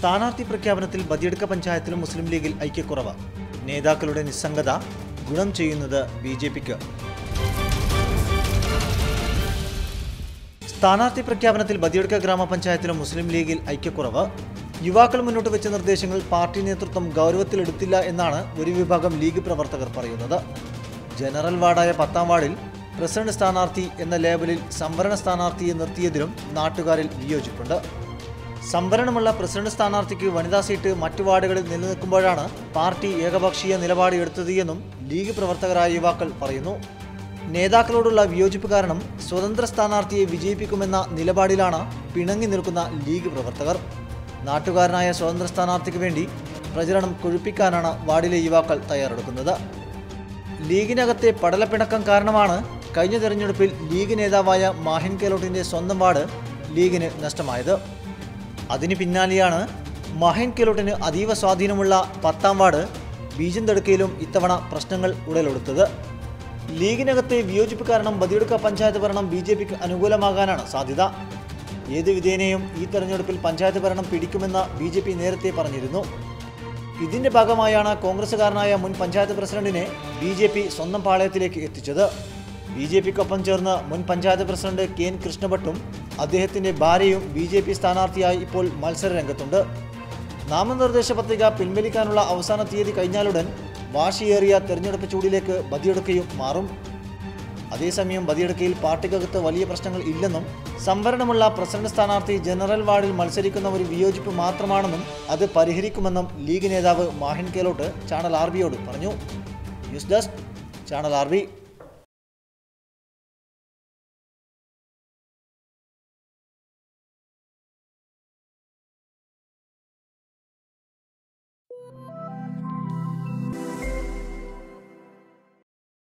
സ്ഥാനാർത്ഥി പ്രഖ്യാപനത്തിൽ ബദിയടുക്ക പഞ്ചായത്തിലും മുസ്ലിം ലീഗിൽ ഐക്യക്കുറവ് നേതാക്കളുടെ നിസ്സംഗത ഗുണം ചെയ്യുന്നത് ബി ജെ പിക്ക് സ്ഥാനാർത്ഥി പ്രഖ്യാപനത്തിൽ ബദിയടുക്ക ഗ്രാമപഞ്ചായത്തിലും മുസ്ലിം ലീഗിൽ ഐക്യക്കുറവ് യുവാക്കൾ മുന്നോട്ട് വെച്ച നിർദ്ദേശങ്ങൾ പാർട്ടി നേതൃത്വം ഗൗരവത്തിലെടുത്തില്ല എന്നാണ് ഒരു വിഭാഗം ലീഗ് പ്രവർത്തകർ പറയുന്നത് ജനറൽ വാർഡായ പത്താം വാർഡിൽ പ്രസിഡന്റ് സ്ഥാനാർത്ഥി എന്ന ലേബലിൽ സംവരണ സ്ഥാനാർത്ഥിയെ നിർത്തിയതിലും നാട്ടുകാരിൽ വിയോജിപ്പുണ്ട് സംവരണമുള്ള പ്രസിഡന്റ് സ്ഥാനാർത്ഥിക്ക് വനിതാ സീറ്റ് മറ്റു വാർഡുകളിൽ നിലനിൽക്കുമ്പോഴാണ് പാർട്ടി ഏകപക്ഷീയ നിലപാട് എടുത്തത് എന്നും ലീഗ് പ്രവർത്തകരായ യുവാക്കൾ പറയുന്നു നേതാക്കളോടുള്ള വിയോജിപ്പ് കാരണം സ്വതന്ത്ര സ്ഥാനാർത്ഥിയെ വിജയിപ്പിക്കുമെന്ന നിലപാടിലാണ് പിണങ്ങി നിൽക്കുന്ന ലീഗ് പ്രവർത്തകർ നാട്ടുകാരനായ സ്വതന്ത്ര സ്ഥാനാർത്ഥിക്ക് വേണ്ടി പ്രചരണം കൊഴുപ്പിക്കാനാണ് വാർഡിലെ യുവാക്കൾ തയ്യാറെടുക്കുന്നത് ലീഗിനകത്തെ പടലപ്പിണക്കം കാരണമാണ് കഴിഞ്ഞ തെരഞ്ഞെടുപ്പിൽ ലീഗ് നേതാവായ മാഹിൻ കെലോട്ടിന്റെ സ്വന്തം വാർഡ് ലീഗിന് നഷ്ടമായത് അതിന് പിന്നാലെയാണ് മാഹിൻ കെലോട്ടിന് അതീവ സ്വാധീനമുള്ള പത്താം വാർഡ് ബീജം തടുക്കയിലും ഇത്തവണ പ്രശ്നങ്ങൾ ഉടലെടുത്തത് ലീഗിനകത്തെ വിയോജിപ്പ് കാരണം ബദിയടുക്ക പഞ്ചായത്ത് ഭരണം ബി ജെ പിക്ക് അനുകൂലമാകാനാണ് സാധ്യത ഏത് വിധേനയും ഈ തെരഞ്ഞെടുപ്പിൽ പഞ്ചായത്ത് ഭരണം പിടിക്കുമെന്ന് ബി ജെ പി നേരത്തെ പറഞ്ഞിരുന്നു ഇതിന്റെ ഭാഗമായാണ് കോൺഗ്രസുകാരനായ മുൻ പഞ്ചായത്ത് പ്രസിഡന്റിനെ ബി ജെ പി സ്വന്തം പാളയത്തിലേക്ക് എത്തിച്ചത് ബി ജെ പിക്കൊപ്പം ചേർന്ന് മുൻ പഞ്ചായത്ത് പ്രസിഡന്റ് കെ എൻ കൃഷ്ണഭട്ടും അദ്ദേഹത്തിന്റെ ഭാര്യയും ബി ജെ പി സ്ഥാനാർത്ഥിയായി ഇപ്പോൾ മത്സര രംഗത്തുണ്ട് നാമനിർദ്ദേശ പത്രിക പിൻവലിക്കാനുള്ള അവസാന തീയതി കഴിഞ്ഞാലുടൻ വാശിയേറിയ തെരഞ്ഞെടുപ്പ് ചൂടിലേക്ക് ബദിയെടുക്കയും മാറും അതേസമയം ബദിയെടുക്കയിൽ പാർട്ടിക്കകത്ത് വലിയ പ്രശ്നങ്ങൾ ഇല്ലെന്നും സംവരണമുള്ള പ്രസിഡന്റ് സ്ഥാനാർത്ഥി ജനറൽ വാർഡിൽ മത്സരിക്കുന്ന ഒരു വിയോജിപ്പ് മാത്രമാണെന്നും അത് പരിഹരിക്കുമെന്നും ലീഗ് നേതാവ് മാഹിൻ കേലോട്ട് ചാനൽ ആർ ബിയോട് പറഞ്ഞു news desk channel R B